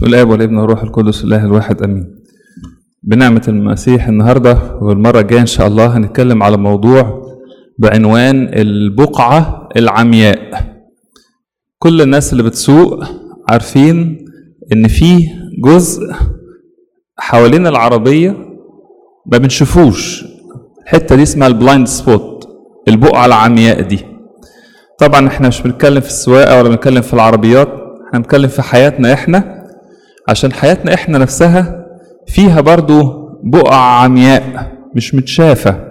بسم الله والابن والروح القدس الله الواحد امين بنعمة المسيح النهاردة والمرة الجاية ان شاء الله هنتكلم على موضوع بعنوان البقعة العمياء كل الناس اللي بتسوق عارفين ان في جزء حوالين العربية ما بنشوفوش الحتة دي اسمها البلايند سبوت البقعة العمياء دي طبعا احنا مش بنتكلم في السواقة ولا بنتكلم في العربيات احنا بنتكلم في حياتنا احنا عشان حياتنا احنا نفسها فيها برضو بقع عمياء مش متشافة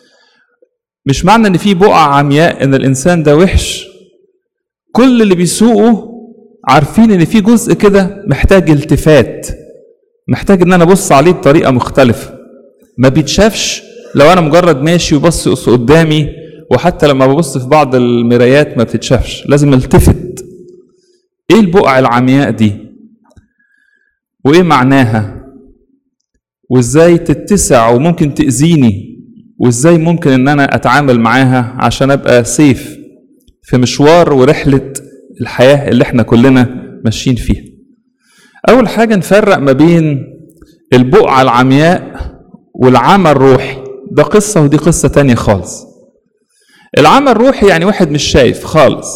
مش معنى ان في بقع عمياء ان الانسان ده وحش كل اللي بيسوقوا عارفين ان في جزء كده محتاج التفات محتاج ان انا ابص عليه بطريقة مختلفة ما بيتشافش لو انا مجرد ماشي وبص قدامي وحتى لما ببص في بعض المرايات ما بتتشافش لازم التفت ايه البقع العمياء دي وايه معناها وازاي تتسع وممكن تأذيني وازاي ممكن ان انا اتعامل معاها عشان ابقى سيف في مشوار ورحلة الحياة اللي احنا كلنا ماشيين فيها اول حاجة نفرق ما بين البقعة العمياء والعمى الروحي ده قصة ودي قصة تانية خالص العمى الروحي يعني واحد مش شايف خالص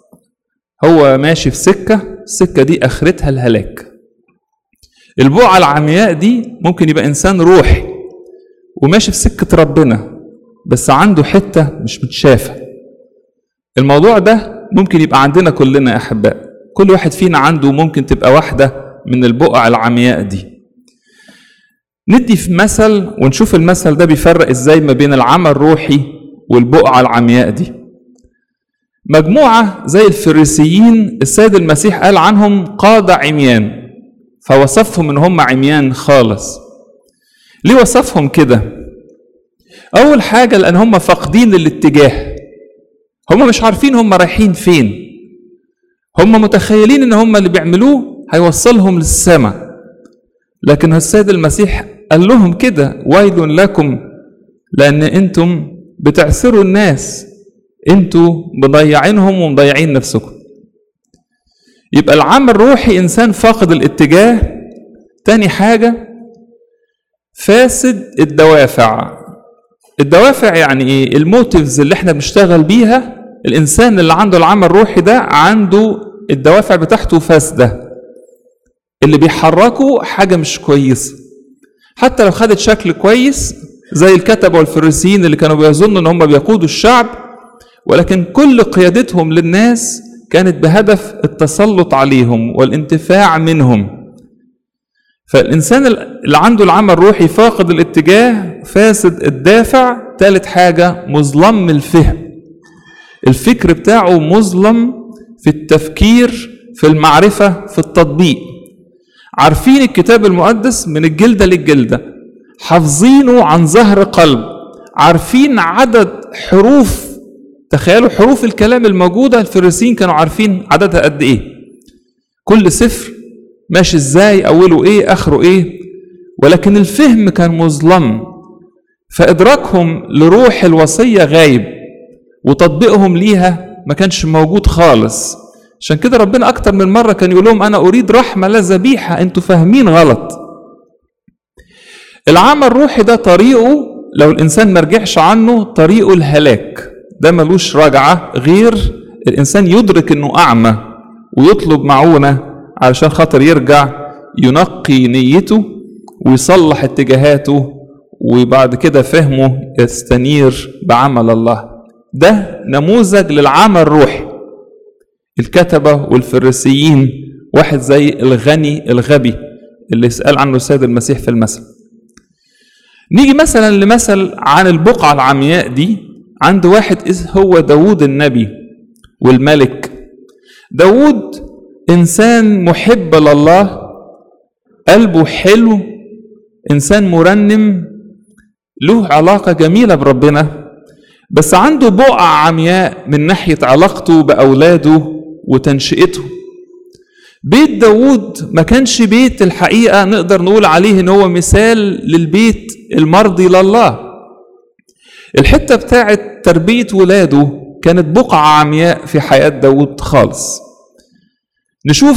هو ماشي في سكة السكة دي اخرتها الهلاك البقعة العمياء دي ممكن يبقى إنسان روحي وماشي في سكة ربنا بس عنده حتة مش متشافة الموضوع ده ممكن يبقى عندنا كلنا يا أحباء كل واحد فينا عنده ممكن تبقى واحدة من البقع العمياء دي ندي في مثل ونشوف المثل ده بيفرق ازاي ما بين العمى الروحي والبقعة العمياء دي مجموعة زي الفريسيين السيد المسيح قال عنهم قادة عميان فوصفهم ان هم عميان خالص ليه وصفهم كده اول حاجه لان هم فاقدين الاتجاه هم مش عارفين هم رايحين فين هم متخيلين ان هم اللي بيعملوه هيوصلهم للسماء لكن السيد المسيح قال لهم كده ويل لكم لان انتم بتعسروا الناس انتوا مضيعينهم ومضيعين نفسكم يبقى العمل الروحي انسان فاقد الاتجاه تاني حاجه فاسد الدوافع الدوافع يعني ايه الموتيفز اللي احنا بنشتغل بيها الانسان اللي عنده العمل الروحي ده عنده الدوافع بتاعته فاسده اللي بيحركه حاجه مش كويسه حتى لو خدت شكل كويس زي الكتبه والفريسيين اللي كانوا بيظنوا ان هم بيقودوا الشعب ولكن كل قيادتهم للناس كانت بهدف التسلط عليهم والانتفاع منهم فالإنسان اللي عنده العمل الروحي فاقد الاتجاه فاسد الدافع ثالث حاجة مظلم الفهم الفكر بتاعه مظلم في التفكير في المعرفة في التطبيق عارفين الكتاب المقدس من الجلدة للجلدة حافظينه عن ظهر قلب عارفين عدد حروف تخيلوا حروف الكلام الموجودة الفريسيين كانوا عارفين عددها قد ايه كل سفر ماشي ازاي اوله ايه اخره ايه ولكن الفهم كان مظلم فادراكهم لروح الوصية غايب وتطبيقهم ليها ما كانش موجود خالص عشان كده ربنا اكتر من مرة كان يقول لهم انا اريد رحمة لا ذبيحة انتوا فاهمين غلط العمل الروحي ده طريقه لو الانسان مرجعش عنه طريقه الهلاك ده ملوش رجعة غير الإنسان يدرك إنه أعمى ويطلب معونة علشان خاطر يرجع ينقي نيته ويصلح اتجاهاته وبعد كده فهمه يستنير بعمل الله ده نموذج للعمل الروحي الكتبة والفريسيين واحد زي الغني الغبي اللي سأل عنه السيد المسيح في المثل نيجي مثلا لمثل عن البقعة العمياء دي عند واحد هو داود النبي والملك داود إنسان محب لله قلبه حلو إنسان مرنم له علاقة جميلة بربنا بس عنده بقعة عمياء من ناحية علاقته بأولاده وتنشئته بيت داود ما كانش بيت الحقيقة نقدر نقول عليه إن هو مثال للبيت المرضي لله الحتة بتاعت تربية ولاده كانت بقعة عمياء في حياة داود خالص نشوف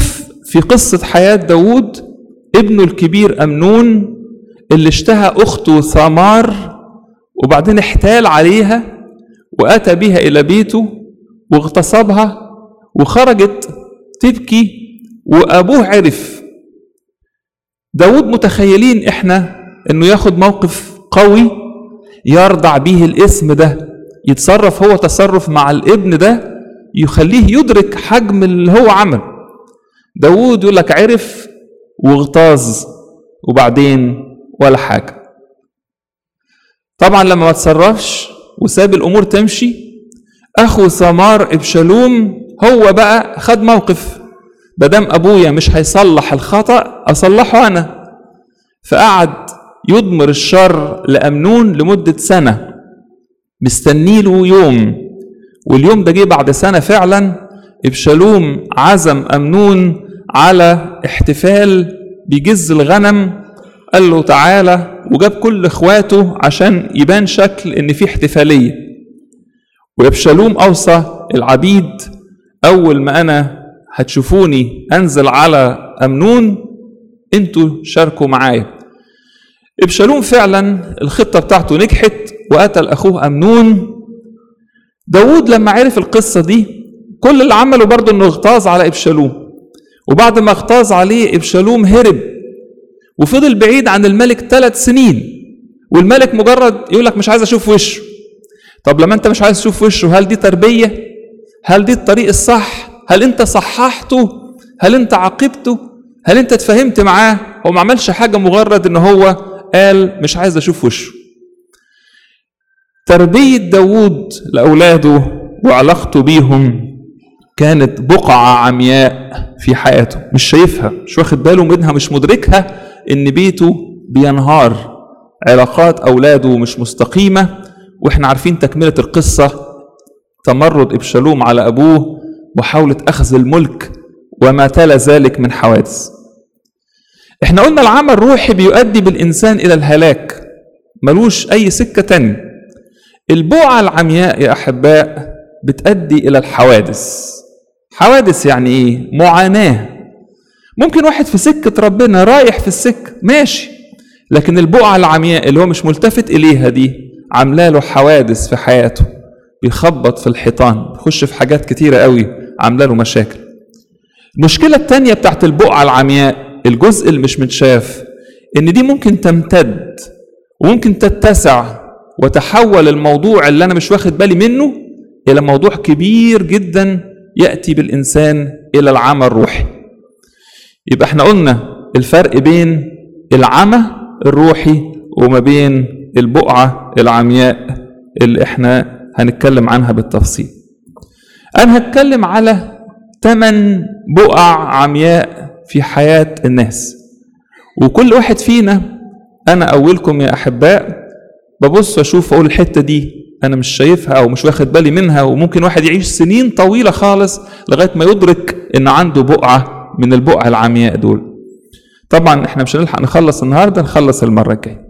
في قصة حياة داود ابنه الكبير أمنون اللي اشتهى أخته ثمار وبعدين احتال عليها وأتى بها إلى بيته واغتصبها وخرجت تبكي وأبوه عرف داود متخيلين إحنا إنه ياخد موقف قوي يرضع به الاسم ده يتصرف هو تصرف مع الابن ده يخليه يدرك حجم اللي هو عمل داود يقول لك عرف واغتاظ وبعدين ولا حاجة طبعا لما ما تصرفش وساب الأمور تمشي أخو ثمار إبشالوم هو بقى خد موقف بدام أبويا مش هيصلح الخطأ أصلحه أنا فقعد يضمر الشر لأمنون لمدة سنة مستنيله يوم واليوم ده جه بعد سنة فعلا إبشالوم عزم أمنون على احتفال بجز الغنم قال له تعالى وجاب كل اخواته عشان يبان شكل ان في احتفاليه وابشالوم اوصى العبيد اول ما انا هتشوفوني انزل على امنون انتوا شاركوا معايا ابشالوم فعلا الخطه بتاعته نجحت وقتل اخوه امنون داود لما عرف القصه دي كل اللي عمله برضه انه اغتاظ على ابشالوم وبعد ما اغتاظ عليه ابشالوم هرب وفضل بعيد عن الملك ثلاث سنين والملك مجرد يقول لك مش عايز اشوف وشه طب لما انت مش عايز تشوف وشه هل دي تربيه هل دي الطريق الصح هل انت صححته هل انت عاقبته هل انت اتفاهمت معاه هو ما عملش حاجه مجرد ان هو قال مش عايز اشوف وشه تربيه داوود لاولاده وعلاقته بيهم كانت بقعه عمياء في حياته مش شايفها مش واخد باله منها مش مدركها ان بيته بينهار علاقات اولاده مش مستقيمه واحنا عارفين تكمله القصه تمرد ابشالوم على ابوه محاوله اخذ الملك وما تلا ذلك من حوادث احنا قلنا العمل الروحي بيؤدي بالانسان الى الهلاك ملوش اي سكه تانية البقعه العمياء يا احباء بتؤدي الى الحوادث حوادث يعني ايه معاناه ممكن واحد في سكة ربنا رايح في السكة ماشي لكن البقعة العمياء اللي هو مش ملتفت إليها دي عاملة له حوادث في حياته بيخبط في الحيطان بيخش في حاجات كتيرة قوي عاملة له مشاكل المشكلة التانية بتاعت البقعة العمياء الجزء اللي مش متشاف إن دي ممكن تمتد وممكن تتسع وتحول الموضوع اللي أنا مش واخد بالي منه إلى موضوع كبير جدا يأتي بالإنسان إلى العمى الروحي يبقى احنا قلنا الفرق بين العمى الروحي وما بين البقعة العمياء اللي احنا هنتكلم عنها بالتفصيل انا هتكلم على ثمان بقع عمياء في حياة الناس وكل واحد فينا انا اولكم يا احباء ببص اشوف اقول الحتة دي انا مش شايفها او مش واخد بالي منها وممكن واحد يعيش سنين طويلة خالص لغاية ما يدرك ان عنده بقعة من البقع العمياء دول طبعا احنا مش هنلحق نخلص النهارده نخلص المره الجايه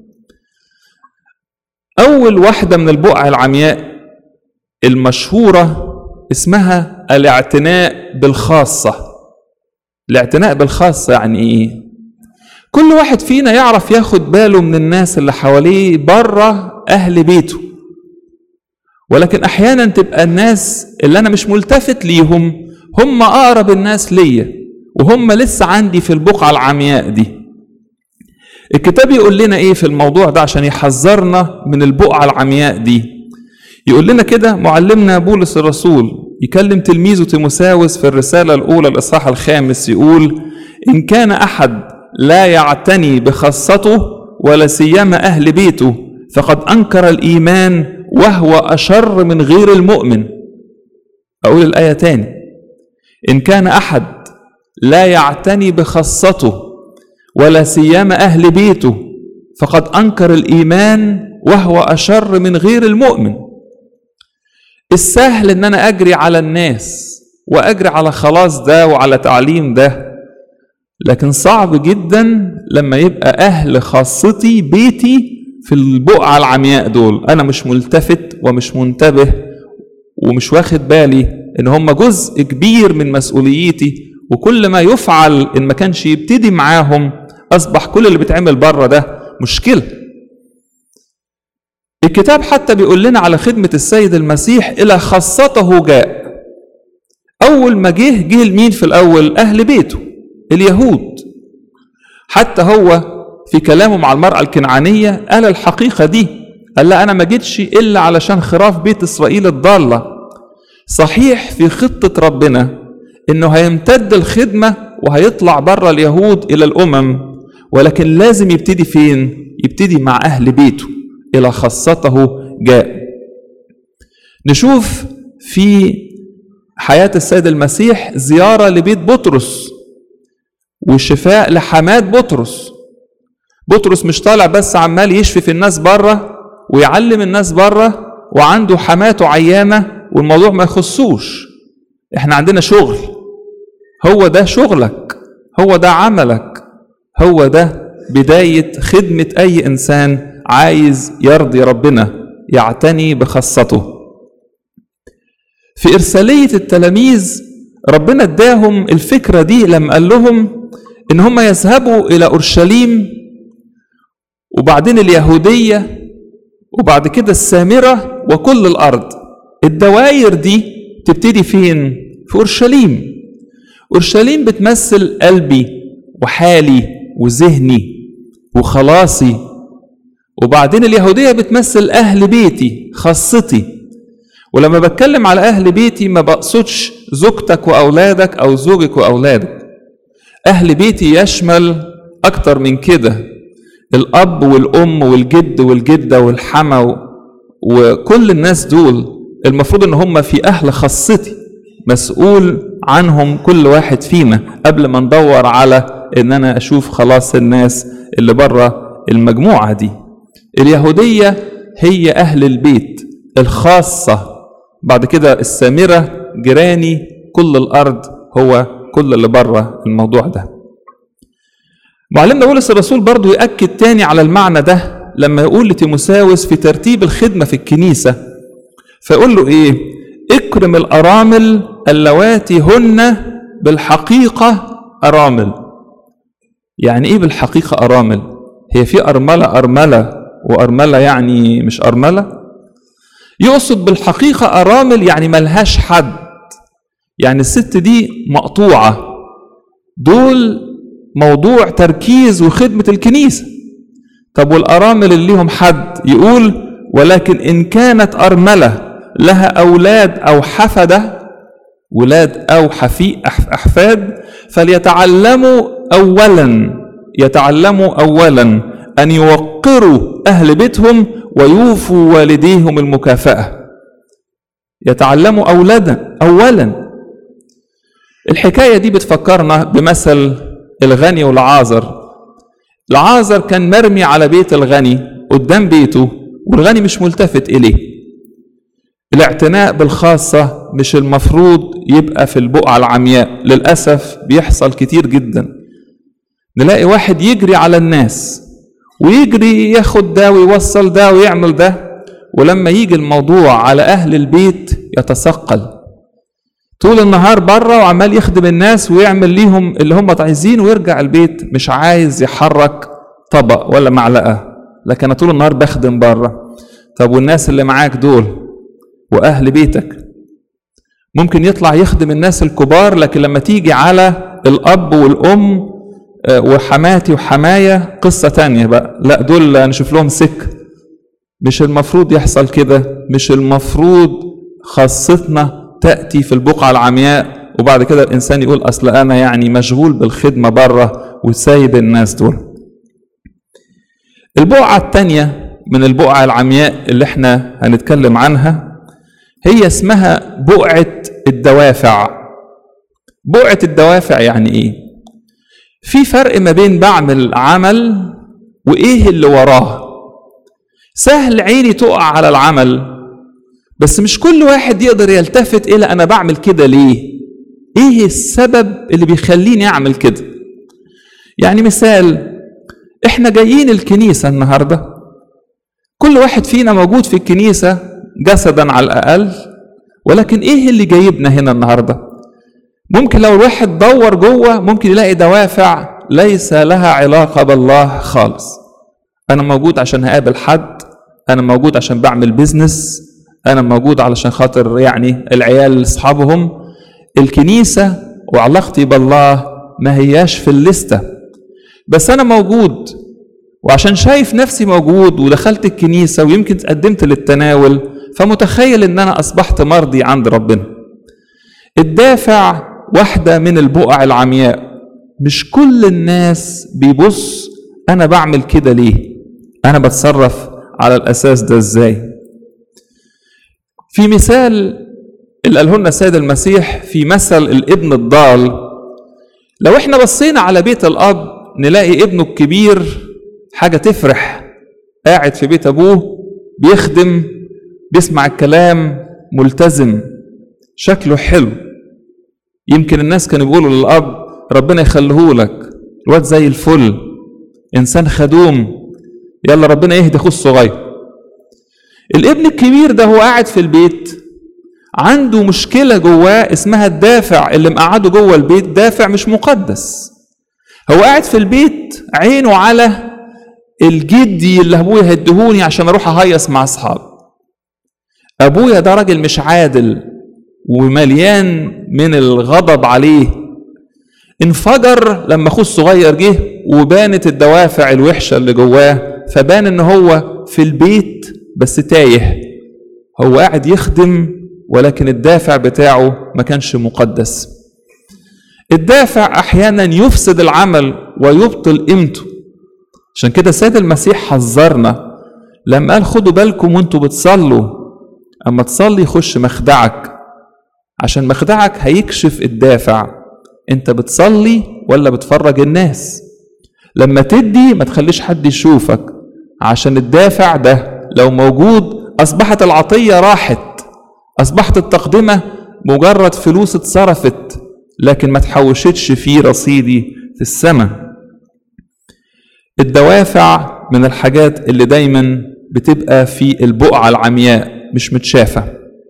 اول واحده من البقع العمياء المشهوره اسمها الاعتناء بالخاصه الاعتناء بالخاصه يعني ايه كل واحد فينا يعرف ياخد باله من الناس اللي حواليه بره اهل بيته ولكن احيانا تبقى الناس اللي انا مش ملتفت ليهم هم اقرب الناس ليا وهم لسه عندي في البقعة العمياء دي الكتاب يقول لنا ايه في الموضوع ده عشان يحذرنا من البقعة العمياء دي يقول لنا كده معلمنا بولس الرسول يكلم تلميذه تيموساوس في الرسالة الأولى الإصحاح الخامس يقول إن كان أحد لا يعتني بخاصته ولا سيما أهل بيته فقد أنكر الإيمان وهو أشر من غير المؤمن أقول الآية تاني إن كان أحد لا يعتني بخاصته ولا سيما اهل بيته فقد انكر الايمان وهو اشر من غير المؤمن السهل ان انا اجري على الناس واجري على خلاص ده وعلى تعليم ده لكن صعب جدا لما يبقى اهل خاصتي بيتي في البقعة العمياء دول انا مش ملتفت ومش منتبه ومش واخد بالي ان هم جزء كبير من مسؤوليتي وكل ما يفعل ان ما كانش يبتدي معاهم اصبح كل اللي بيتعمل بره ده مشكله الكتاب حتى بيقول لنا على خدمه السيد المسيح الى خاصته جاء اول ما جه جه لمين في الاول اهل بيته اليهود حتى هو في كلامه مع المراه الكنعانيه قال الحقيقه دي قال لا انا ما جيتش الا علشان خراف بيت اسرائيل الضاله صحيح في خطه ربنا انه هيمتد الخدمه وهيطلع بره اليهود الى الامم ولكن لازم يبتدي فين يبتدي مع اهل بيته الى خاصته جاء نشوف في حياه السيد المسيح زياره لبيت بطرس وشفاء لحماد بطرس بطرس مش طالع بس عمال يشفي في الناس بره ويعلم الناس بره وعنده حماته عيانه والموضوع ما يخصوش احنا عندنا شغل هو ده شغلك هو ده عملك هو ده بداية خدمة أي إنسان عايز يرضي ربنا يعتني بخاصته في إرسالية التلاميذ ربنا اداهم الفكرة دي لما قال لهم إن هم يذهبوا إلى أورشليم وبعدين اليهودية وبعد كده السامرة وكل الأرض الدواير دي تبتدي فين؟ في أورشليم أورشليم بتمثل قلبي وحالي وذهني وخلاصي وبعدين اليهودية بتمثل أهل بيتي خاصتي ولما بتكلم على أهل بيتي ما بقصدش زوجتك وأولادك أو زوجك وأولادك أهل بيتي يشمل أكتر من كده الأب والأم والجد والجدة والحما وكل الناس دول المفروض إن هم في أهل خاصتي مسؤول عنهم كل واحد فينا قبل ما ندور على ان انا اشوف خلاص الناس اللي بره المجموعه دي اليهوديه هي اهل البيت الخاصه بعد كده السامره جيراني كل الارض هو كل اللي بره الموضوع ده معلمنا بولس الرسول برضو يأكد تاني على المعنى ده لما يقول لتيموساوس في ترتيب الخدمة في الكنيسة فيقول له إيه اكرم الأرامل اللواتي هن بالحقيقة أرامل يعني إيه بالحقيقة أرامل هي في أرملة أرملة وأرملة يعني مش أرملة يقصد بالحقيقة أرامل يعني ملهاش حد يعني الست دي مقطوعة دول موضوع تركيز وخدمة الكنيسة طب والأرامل اللي ليهم حد يقول ولكن إن كانت أرملة لها أولاد أو حفدة ولاد أو حفي أحفاد فليتعلموا أولا يتعلموا أولا أن يوقروا أهل بيتهم ويوفوا والديهم المكافأة يتعلموا أولادا أولا الحكاية دي بتفكرنا بمثل الغني والعازر العازر كان مرمي على بيت الغني قدام بيته والغني مش ملتفت إليه الاعتناء بالخاصة مش المفروض يبقى في البقعة العمياء للأسف بيحصل كتير جدا نلاقي واحد يجري على الناس ويجري ياخد ده ويوصل ده ويعمل ده ولما يجي الموضوع على أهل البيت يتثقل طول النهار بره وعمال يخدم الناس ويعمل ليهم اللي هم عايزينه ويرجع البيت مش عايز يحرك طبق ولا معلقة لكن أنا طول النهار بخدم بره طب والناس اللي معاك دول وأهل بيتك ممكن يطلع يخدم الناس الكبار لكن لما تيجي على الأب والأم وحماتي وحماية قصة تانية بقى لا دول نشوف لهم سك مش المفروض يحصل كده مش المفروض خاصتنا تأتي في البقعة العمياء وبعد كده الإنسان يقول أصل أنا يعني مشغول بالخدمة بره وسايب الناس دول البقعة التانية من البقعة العمياء اللي احنا هنتكلم عنها هي اسمها بقعة الدوافع بقعة الدوافع يعني ايه في فرق ما بين بعمل عمل وايه اللي وراه سهل عيني تقع على العمل بس مش كل واحد يقدر يلتفت الى انا بعمل كده ليه ايه السبب اللي بيخليني اعمل كده يعني مثال احنا جايين الكنيسة النهاردة كل واحد فينا موجود في الكنيسة جسدا على الأقل ولكن ايه اللي جايبنا هنا النهاردة ممكن لو الواحد دور جوه ممكن يلاقي دوافع ليس لها علاقة بالله خالص أنا موجود عشان هقابل حد أنا موجود عشان بعمل بيزنس أنا موجود علشان خاطر يعني العيال أصحابهم الكنيسة وعلاقتي بالله ما هياش في الليستة بس أنا موجود وعشان شايف نفسي موجود ودخلت الكنيسة ويمكن تقدمت للتناول فمتخيل إن أنا أصبحت مرضي عند ربنا الدافع واحدة من البقع العمياء مش كل الناس بيبص أنا بعمل كده ليه أنا بتصرف على الأساس ده إزاي في مثال اللي قاله لنا السيد المسيح في مثل الابن الضال لو احنا بصينا على بيت الاب نلاقي ابنه الكبير حاجه تفرح قاعد في بيت ابوه بيخدم بيسمع الكلام ملتزم شكله حلو يمكن الناس كانوا بيقولوا للاب ربنا يخليه لك الواد زي الفل انسان خدوم يلا ربنا يهدي اخوه الصغير الابن الكبير ده هو قاعد في البيت عنده مشكلة جواه اسمها الدافع اللي مقعده جوه البيت دافع مش مقدس هو قاعد في البيت عينه على الجدي اللي ابويا هيديهوني عشان اروح اهيص مع اصحابي ابويا ده راجل مش عادل ومليان من الغضب عليه انفجر لما اخوه الصغير جه وبانت الدوافع الوحشه اللي جواه فبان ان هو في البيت بس تايه هو قاعد يخدم ولكن الدافع بتاعه ما كانش مقدس الدافع احيانا يفسد العمل ويبطل قيمته عشان كده السيد المسيح حذرنا لما قال خدوا بالكم وانتوا بتصلوا اما تصلي خش مخدعك عشان مخدعك هيكشف الدافع انت بتصلي ولا بتفرج الناس لما تدي ما تخليش حد يشوفك عشان الدافع ده لو موجود اصبحت العطيه راحت اصبحت التقدمه مجرد فلوس اتصرفت لكن ما تحوشتش في رصيدي في السماء الدوافع من الحاجات اللي دايما بتبقى في البقعة العمياء مش متشافة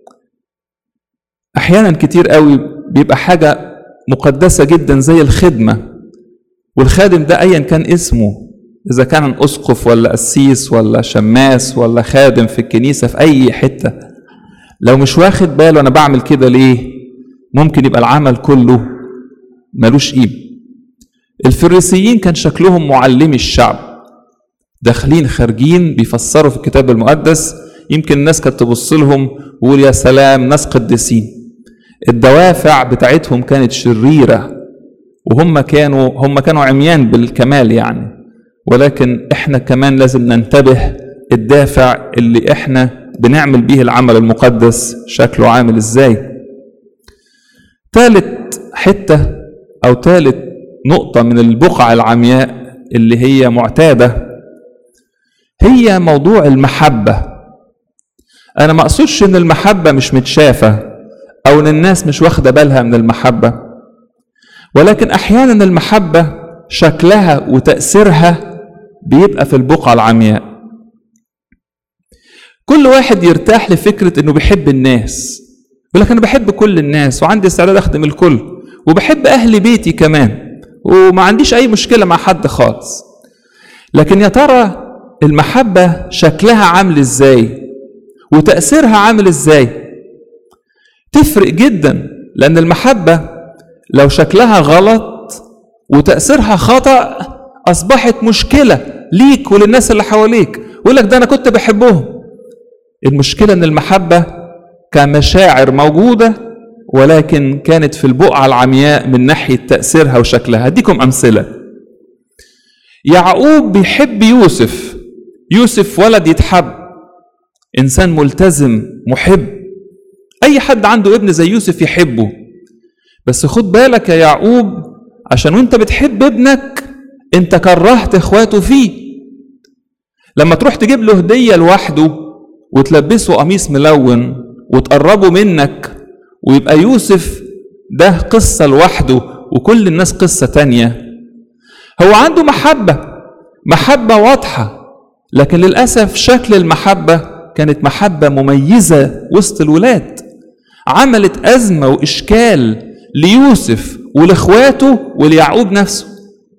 أحيانا كتير قوي بيبقى حاجة مقدسة جدا زي الخدمة والخادم ده أيا كان اسمه إذا كان أسقف ولا قسيس ولا شماس ولا خادم في الكنيسة في أي حتة لو مش واخد باله أنا بعمل كده ليه ممكن يبقى العمل كله ملوش قيمة الفريسيين كان شكلهم معلمي الشعب داخلين خارجين بيفسروا في الكتاب المقدس يمكن الناس كانت تبص لهم ويقول يا سلام ناس قديسين الدوافع بتاعتهم كانت شريرة وهم كانوا هم كانوا عميان بالكمال يعني ولكن احنا كمان لازم ننتبه الدافع اللي احنا بنعمل بيه العمل المقدس شكله عامل ازاي ثالث حتة أو ثالث نقطة من البقع العمياء اللي هي معتادة هي موضوع المحبة أنا ما أقصدش إن المحبة مش متشافة أو إن الناس مش واخدة بالها من المحبة ولكن أحيانا المحبة شكلها وتأثيرها بيبقى في البقعة العمياء كل واحد يرتاح لفكرة إنه بيحب الناس يقول لك أنا بحب كل الناس وعندي استعداد أخدم الكل وبحب أهل بيتي كمان وما عنديش أي مشكلة مع حد خالص لكن يا ترى المحبة شكلها عامل إزاي وتأثيرها عامل إزاي تفرق جدا لأن المحبة لو شكلها غلط وتأثيرها خطأ أصبحت مشكلة ليك وللناس اللي حواليك يقول لك ده أنا كنت بحبهم المشكلة إن المحبة كمشاعر موجودة ولكن كانت في البقعة العمياء من ناحية تأثيرها وشكلها هديكم أمثلة يعقوب بيحب يوسف يوسف ولد يتحب إنسان ملتزم محب أي حد عنده ابن زي يوسف يحبه بس خد بالك يا يعقوب عشان وانت بتحب ابنك انت كرهت اخواته فيه لما تروح تجيب له هدية لوحده وتلبسه قميص ملون وتقربه منك ويبقى يوسف ده قصة لوحده وكل الناس قصة تانية هو عنده محبة محبة واضحة لكن للأسف شكل المحبة كانت محبة مميزة وسط الولاد عملت أزمة وإشكال ليوسف ولاخواته وليعقوب نفسه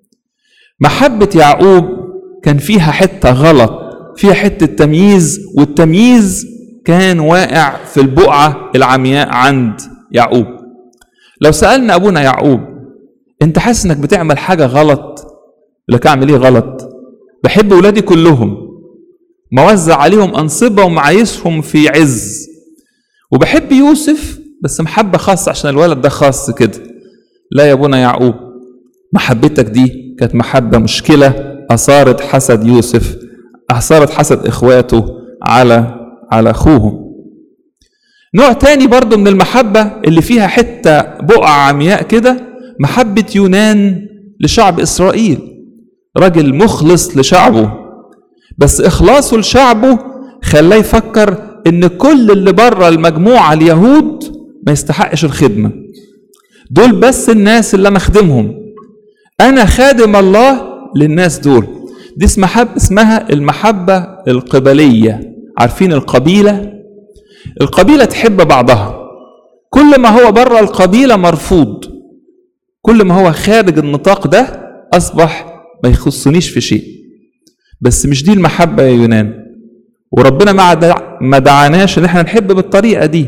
محبة يعقوب كان فيها حتة غلط فيها حتة تمييز والتمييز كان واقع في البقعة العمياء عند يعقوب لو سألنا أبونا يعقوب أنت حاسس إنك بتعمل حاجة غلط لك أعمل إيه غلط بحب ولادي كلهم موزع عليهم أنصبة ومعايشهم في عز وبحب يوسف بس محبة خاصة عشان الولد ده خاص كده لا يا ابونا يعقوب محبتك دي كانت محبة مشكلة أثارت حسد يوسف أثارت حسد إخواته على على أخوهم نوع تاني برضو من المحبة اللي فيها حتة بقع عمياء كده محبة يونان لشعب إسرائيل راجل مخلص لشعبه بس إخلاصه لشعبه خلاه يفكر إن كل اللي بره المجموعة اليهود ما يستحقش الخدمة دول بس الناس اللي أنا أخدمهم أنا خادم الله للناس دول دي اسمها اسمها المحبة القبلية عارفين القبيلة القبيلة تحب بعضها كل ما هو بره القبيلة مرفوض كل ما هو خارج النطاق ده أصبح ما يخصنيش في شيء بس مش دي المحبة يا يونان وربنا ما دع... ما دعاناش ان احنا نحب بالطريقة دي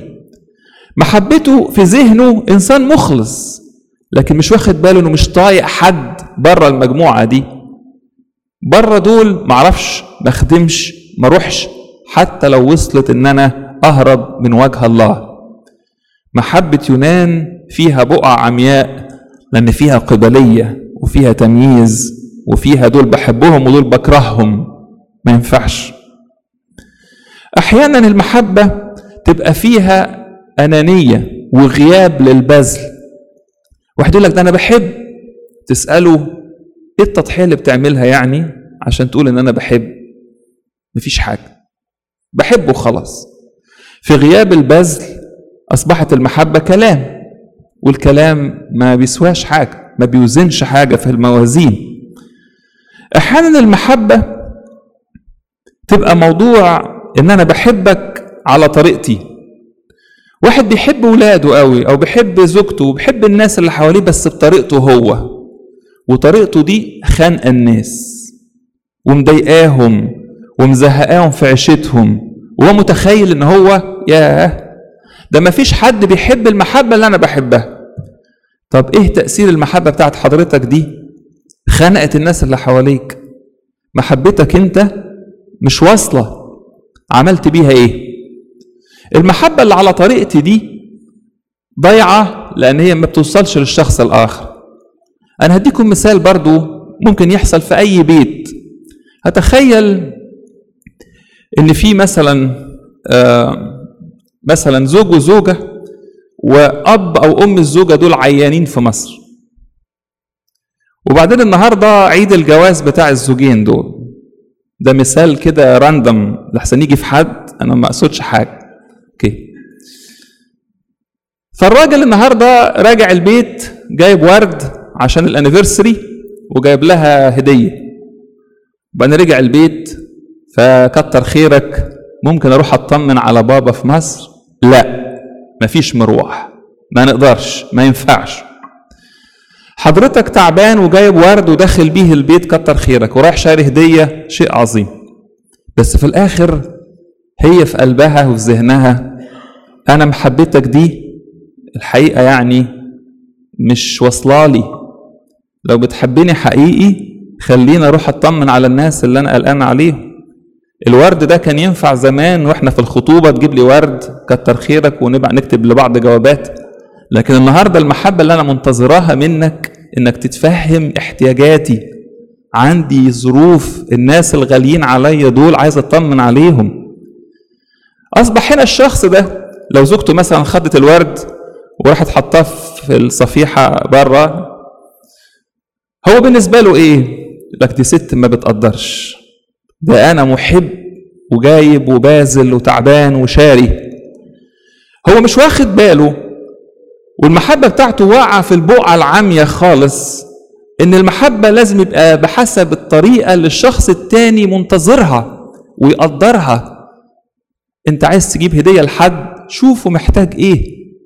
محبته في ذهنه انسان مخلص لكن مش واخد باله انه مش طايق حد بره المجموعة دي بره دول معرفش ما اخدمش ما اروحش حتى لو وصلت ان انا اهرب من وجه الله محبة يونان فيها بقع عمياء لان فيها قبلية وفيها تمييز وفيها دول بحبهم ودول بكرههم ما ينفعش احيانا المحبة تبقى فيها انانية وغياب للبذل واحد يقول لك ده انا بحب تسأله ايه التضحية اللي بتعملها يعني عشان تقول ان انا بحب مفيش حاجة بحبه خلاص في غياب البذل اصبحت المحبة كلام والكلام ما بيسواش حاجة ما بيوزنش حاجة في الموازين احيانا المحبة تبقى موضوع ان انا بحبك على طريقتي واحد بيحب ولاده قوي او بيحب زوجته وبيحب الناس اللي حواليه بس بطريقته هو وطريقته دي خانقه الناس ومضايقاهم ومزهقاهم في عيشتهم وهو متخيل ان هو ياه ده ما فيش حد بيحب المحبه اللي انا بحبها طب ايه تاثير المحبه بتاعت حضرتك دي خنقت الناس اللي حواليك محبتك انت مش واصله عملت بيها ايه المحبه اللي على طريقتي دي ضايعه لان هي ما بتوصلش للشخص الاخر انا هديكم مثال برضو ممكن يحصل في اي بيت هتخيل ان في مثلا آه مثلا زوج وزوجه واب او ام الزوجه دول عيانين في مصر وبعدين النهارده عيد الجواز بتاع الزوجين دول ده مثال كده راندم لحسن يجي في حد انا ما اقصدش حاجه اوكي فالراجل النهارده راجع البيت جايب ورد عشان الانيفرساري وجايب لها هديه وبعدين رجع البيت فكتر خيرك ممكن اروح اطمن على بابا في مصر لا مفيش مروح ما نقدرش ما ينفعش حضرتك تعبان وجايب ورد وداخل بيه البيت كتر خيرك ورايح شاري هدية شيء عظيم بس في الآخر هي في قلبها وفي ذهنها أنا محبتك دي الحقيقة يعني مش واصلالي لو بتحبني حقيقي خلينا اروح اطمن على الناس اللي انا قلقان عليهم الورد ده كان ينفع زمان واحنا في الخطوبة تجيب لي ورد كتر خيرك ونبقى نكتب لبعض جوابات لكن النهاردة المحبة اللي أنا منتظراها منك إنك تتفهم احتياجاتي عندي ظروف الناس الغاليين عليا دول عايز أطمن عليهم أصبح هنا الشخص ده لو زوجته مثلا خدت الورد وراحت حطاه في الصفيحة بره هو بالنسبة له إيه؟ لك دي ست ما بتقدرش ده أنا محب وجايب وبازل وتعبان وشاري هو مش واخد باله والمحبة بتاعته واقعة في البقعة العامية خالص إن المحبة لازم يبقى بحسب الطريقة اللي الشخص التاني منتظرها ويقدرها أنت عايز تجيب هدية لحد شوفه محتاج إيه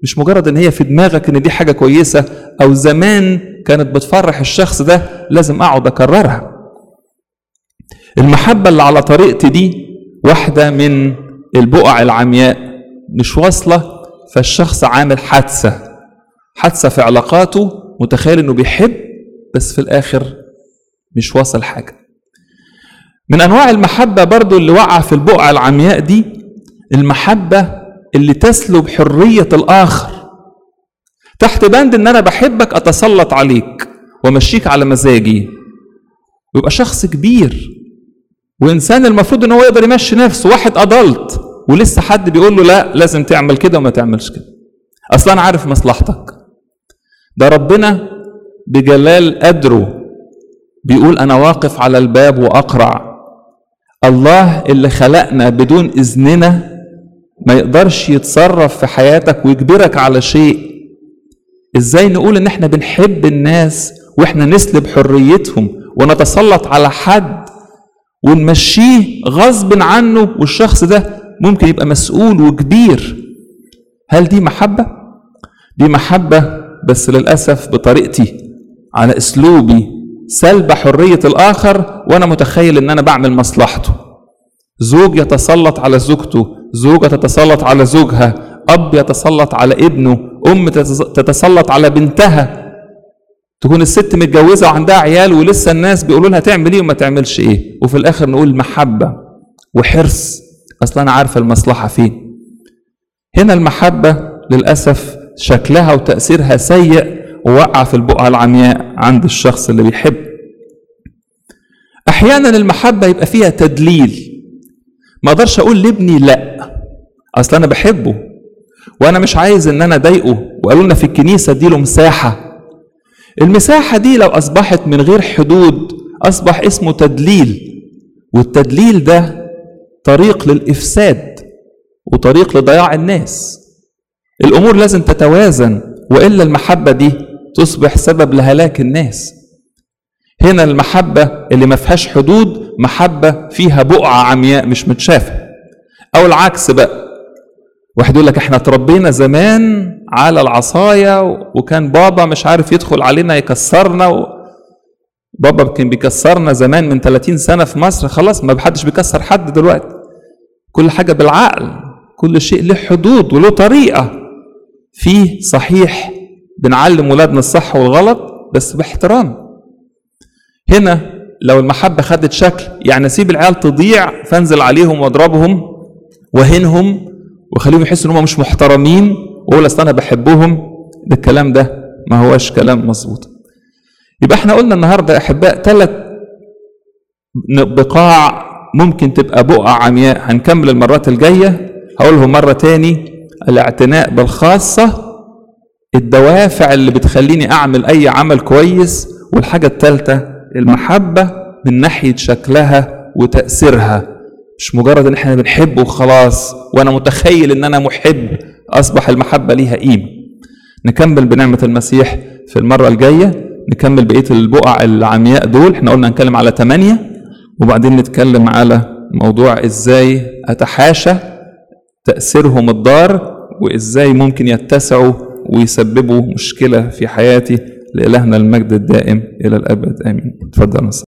مش مجرد ان هي في دماغك ان دي حاجة كويسة او زمان كانت بتفرح الشخص ده لازم اقعد اكررها المحبة اللي على طريقتي دي واحدة من البقع العمياء مش واصلة فالشخص عامل حادثة حادثة في علاقاته متخيل انه بيحب بس في الاخر مش واصل حاجة من انواع المحبة برضو اللي وقع في البقعة العمياء دي المحبة اللي تسلب حرية الاخر تحت بند ان انا بحبك اتسلط عليك وامشيك على مزاجي ويبقى شخص كبير وانسان المفروض ان هو يقدر يمشي نفسه واحد ادلت ولسه حد بيقول له لا لازم تعمل كده وما تعملش كده اصلا انا عارف مصلحتك ده ربنا بجلال قدره بيقول انا واقف على الباب واقرع الله اللي خلقنا بدون اذننا ما يقدرش يتصرف في حياتك ويجبرك على شيء ازاي نقول ان احنا بنحب الناس واحنا نسلب حريتهم ونتسلط على حد ونمشيه غصب عنه والشخص ده ممكن يبقى مسؤول وكبير هل دي محبة؟ دي محبة بس للأسف بطريقتي على أسلوبي سلب حرية الآخر وأنا متخيل إن أنا بعمل مصلحته زوج يتسلط على زوجته زوجة تتسلط على زوجها أب يتسلط على ابنه أم تتسلط على بنتها تكون الست متجوزة وعندها عيال ولسه الناس بيقولوا لها تعمل ايه وما تعملش ايه وفي الاخر نقول محبة وحرص اصلا انا عارفة المصلحة فين هنا المحبة للأسف شكلها وتأثيرها سيء ووقع في البقعة العمياء عند الشخص اللي بيحب احيانا المحبة يبقى فيها تدليل ما اقدرش اقول لابني لا اصل انا بحبه وانا مش عايز ان انا اضايقه وقالوا لنا في الكنيسة اديله مساحة المساحة دي لو أصبحت من غير حدود أصبح اسمه تدليل والتدليل ده طريق للإفساد وطريق لضياع الناس الأمور لازم تتوازن وإلا المحبة دي تصبح سبب لهلاك الناس هنا المحبة اللي ما فيهاش حدود محبة فيها بقعة عمياء مش متشافة أو العكس بقى واحد يقول لك احنا اتربينا زمان على العصاية وكان بابا مش عارف يدخل علينا يكسرنا و... بابا كان بيكسرنا زمان من 30 سنة في مصر خلاص ما بحدش بيكسر حد دلوقتي كل حاجة بالعقل كل شيء له حدود وله طريقة فيه صحيح بنعلم ولادنا الصح والغلط بس باحترام هنا لو المحبة خدت شكل يعني اسيب العيال تضيع فانزل عليهم واضربهم واهنهم وخليهم يحسوا ان هم مش محترمين واقول اصل انا بحبهم ده الكلام ده ما هوش كلام مظبوط يبقى احنا قلنا النهارده يا احباء ثلاث بقاع ممكن تبقى بقع عمياء هنكمل المرات الجايه هقولهم مره تاني الاعتناء بالخاصه الدوافع اللي بتخليني اعمل اي عمل كويس والحاجه الثالثه المحبه من ناحيه شكلها وتاثيرها مش مجرد ان احنا بنحب وخلاص وانا متخيل ان انا محب اصبح المحبه ليها قيمه نكمل بنعمه المسيح في المره الجايه نكمل بقيه البقع العمياء دول احنا قلنا نتكلم على ثمانيه وبعدين نتكلم على موضوع ازاي اتحاشى تاثيرهم الضار وازاي ممكن يتسعوا ويسببوا مشكله في حياتي لالهنا المجد الدائم الى الابد امين اتفضل